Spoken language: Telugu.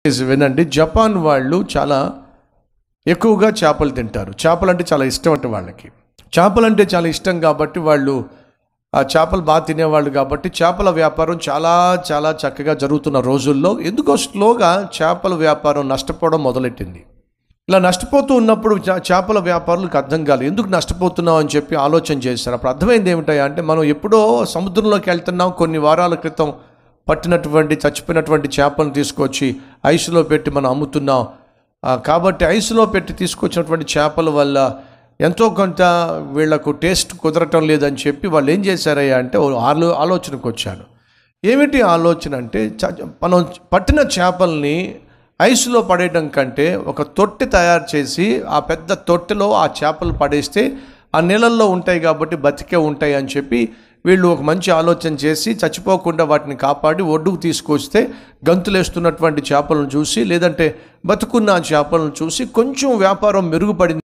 వినండి జపాన్ వాళ్ళు చాలా ఎక్కువగా చేపలు తింటారు చేపలు అంటే చాలా ఇష్టం అంటే వాళ్ళకి చేపలు అంటే చాలా ఇష్టం కాబట్టి వాళ్ళు ఆ చేపలు బాగా తినేవాళ్ళు కాబట్టి చేపల వ్యాపారం చాలా చాలా చక్కగా జరుగుతున్న రోజుల్లో ఎందుకో స్లోగా చేపల వ్యాపారం నష్టపోవడం మొదలెట్టింది ఇలా నష్టపోతూ ఉన్నప్పుడు చా- చేపల వ్యాపారులకు అర్థం కాలేదు ఎందుకు నష్టపోతున్నాం అని చెప్పి ఆలోచన చేశారు అప్పుడు అర్థమైంది ఏమిటాయి అంటే మనం ఎప్పుడో సముద్రంలోకి వెళ్తున్నాం కొన్ని వారాల క్రితం పట్టినటువంటి చచ్చిపోయినటువంటి చేపలను తీసుకొచ్చి ఐసులో పెట్టి మనం అమ్ముతున్నాం ఆ, కాబట్టి ఐసులో పెట్టి తీసుకొచ్చినటువంటి చేపల వల్ల ఎంతో కొంత వీళ్లకు టేస్ట్ కుదరటం లేదని చెప్పి వాళ్ళు ఏం చేశారయ్యా అంటే ఓ ఆలో ఆలోచనకు వచ్చాను ఏమిటి ఆలోచన అంటే చ- మనం పట్టిన చేపల్ని ఐస్లో పడేయడం కంటే ఒక తొట్టి తయారు చేసి ఆ పెద్ద తొట్టెలో ఆ చేపలు పడేస్తే ఆ నీళ్ళల్లో ఉంటాయి కాబట్టి బతికే ఉంటాయి అని చెప్పి వీళ్ళు ఒక మంచి ఆలోచన చేసి చచ్చిపోకుండా వాటిని కాపాడి ఒడ్డుకు తీసుకొస్తే గంతులేస్తున్నటువంటి చేపలను చూసి లేదంటే బతుకున్న ఆ చేపలను చూసి కొంచెం వ్యాపారం మెరుగుపడింది